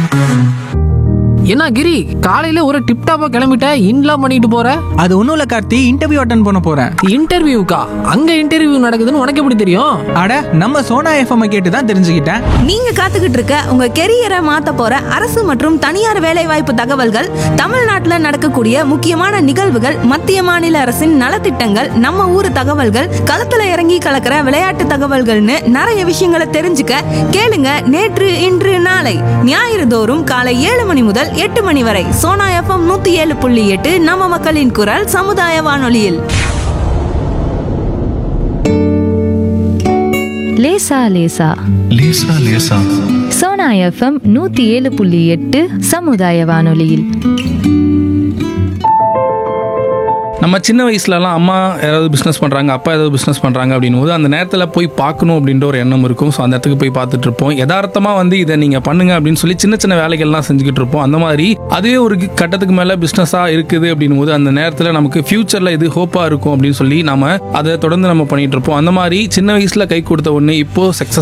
என்ன கிரி காலையில ஒரு டிப்டாப்பா கிளம்பிட்ட இன்லாம் பண்ணிட்டு போற அது ஒன்றும் இல்லை கார்த்தி இன்டர்வியூ அட்டன் பண்ண போகிறேன் இன்டர்வியூக்கா அங்க இன்டர்வியூ நடக்குதுன்னு உனக்கு எப்படி தெரியும் அட நம்ம சோனா எஃப்எம் கேட்டு தான் தெரிஞ்சுக்கிட்டேன் நீங்க காத்துக்கிட்டு இருக்க உங்க கெரியரை மாத்த போற அரசு மற்றும் தனியார் வேலைவாய்ப்பு தகவல்கள் தமிழ்நாட்டுல நடக்கக்கூடிய முக்கியமான நிகழ்வுகள் மத்திய மாநில அரசின் நலத்திட்டங்கள் நம்ம ஊர் தகவல்கள் களத்துல இறங்கி கலக்கிற விளையாட்டு தகவல்கள்னு நிறைய விஷயங்களை தெரிஞ்சுக்க கேளுங்க நேற்று இன்று நாளை ஞாயிறு தோறும் காலை ஏழு மணி முதல் எட்டு மணி வரை சோனா எஃப்எம் நூத்தி ஏழு புள்ளி எட்டு நம்ம மக்களின் குரல் சமுதாய வானொலியில் லேசா லேசா லேசா லேசா சோனா எஃப்எம் நூத்தி ஏழு புள்ளி எட்டு சமுதாய வானொலியில் நம்ம சின்ன வயசுலலாம் அம்மா யாராவது பிஸ்னஸ் பண்ணுறாங்க அப்பா ஏதாவது பிஸ்னஸ் பண்ணுறாங்க அப்படின்னும் போது அந்த நேரத்தில் போய் பார்க்கணும் அப்படின்ற ஒரு எண்ணம் இருக்கும் ஸோ அந்த இடத்துக்கு போய் பார்த்துட்டு இருப்போம் யதார்த்தமாக வந்து இதை நீங்கள் பண்ணுங்க அப்படின்னு சொல்லி சின்ன சின்ன வேலைகள்லாம் செஞ்சுக்கிட்டு இருப்போம் அந்த மாதிரி அதுவே ஒரு கட்டத்துக்கு மேலே பிஸ்னஸாக இருக்குது அப்படின்னும் போது அந்த நேரத்தில் நமக்கு ஃபியூச்சரில் இது ஹோப்பாக இருக்கும் அப்படின்னு சொல்லி நம்ம அதை தொடர்ந்து நம்ம பண்ணிட்டு இருப்போம் அந்த மாதிரி சின்ன வயசில் கை கொடுத்த ஒன்று இப்போ சக்ஸஸ்